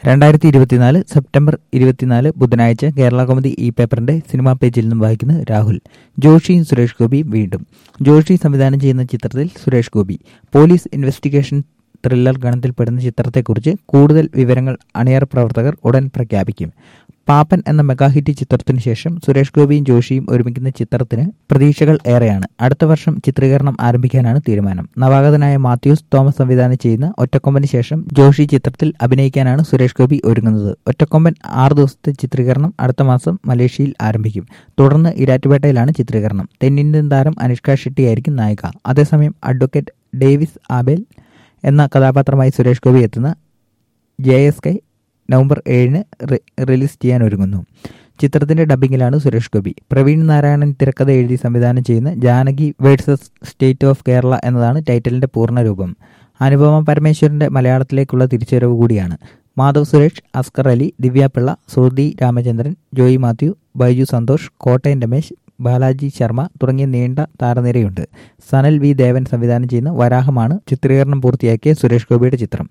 രണ്ടായിരത്തി ഇരുപത്തിനാല് സെപ്റ്റംബർ ഇരുപത്തിനാല് ബുധനാഴ്ച കേരള കോമഡി ഈ പേപ്പറിന്റെ സിനിമാ പേജിൽ നിന്നും വായിക്കുന്ന രാഹുൽ ജോഷിയും സുരേഷ് ഗോപിയും വീണ്ടും ജോഷി സംവിധാനം ചെയ്യുന്ന ചിത്രത്തിൽ Suresh Gopi police investigation thriller ഗണത്തിൽപ്പെടുന്ന ചിത്രത്തെക്കുറിച്ച് കൂടുതൽ വിവരങ്ങൾ അണിയറ പ്രവർത്തകർ ഉടൻ പ്രഖ്യാപിക്കും പാപ്പൻ എന്ന മെഗാഹിറ്റ് ചിത്രത്തിനു ശേഷം സുരേഷ് ഗോപിയും ജോഷിയും ഒരുമിക്കുന്ന ചിത്രത്തിന് പ്രതീക്ഷകൾ ഏറെയാണ് അടുത്ത വർഷം ചിത്രീകരണം ആരംഭിക്കാനാണ് തീരുമാനം നവാഗതനായ മാത്യൂസ് തോമസ് സംവിധാനം ചെയ്യുന്ന ഒറ്റക്കൊമ്പന് ശേഷം ജോഷി ചിത്രത്തിൽ അഭിനയിക്കാനാണ് സുരേഷ് ഗോപി ഒരുങ്ങുന്നത് ഒറ്റക്കൊമ്പൻ ആറ് ദിവസത്തെ ചിത്രീകരണം അടുത്ത മാസം മലേഷ്യയിൽ ആരംഭിക്കും തുടർന്ന് ഇരാറ്റുപേട്ടയിലാണ് ചിത്രീകരണം തെന്നിന്ത്യൻ താരം അനുഷ്ക ഷെട്ടിയായിരിക്കും നായിക അതേസമയം അഡ്വക്കേറ്റ് ഡേവിസ് ആബേൽ എന്ന കഥാപാത്രമായി സുരേഷ് ഗോപി എത്തുന്ന ജെ എസ് കെ നവംബർ ഏഴിന് റിലീസ് ചെയ്യാൻ ഒരുങ്ങുന്നു ചിത്രത്തിന്റെ ഡബിങ്ങിലാണ് സുരേഷ് ഗോപി പ്രവീൺ നാരായണൻ തിരക്കഥ എഴുതി സംവിധാനം ചെയ്യുന്ന Janaki versus state of Kerala എന്നതാണ് ടൈറ്റിലിന്റെ പൂർണ്ണരൂപം അനുപമ പരമേശ്വരന്റെ മലയാളത്തിലേക്കുള്ള തിരിച്ചുവരവ് കൂടിയാണ് മാധവ് സുരേഷ് അസ്കർ അലി ദിവ്യാപിള്ള ശ്രുതി രാമചന്ദ്രൻ ജോയി മാത്യു ബൈജു സന്തോഷ് കോട്ടയം രമേശ് ബാലാജി ശർമ്മ തുടങ്ങിയ നീണ്ട താരനിരയുണ്ട് സനൽ വി ദേവൻ സംവിധാനം ചെയ്യുന്ന വരാഹമാണ് ചിത്രീകരണം പൂർത്തിയാക്കിയ സുരേഷ് ഗോപിയുടെ ചിത്രം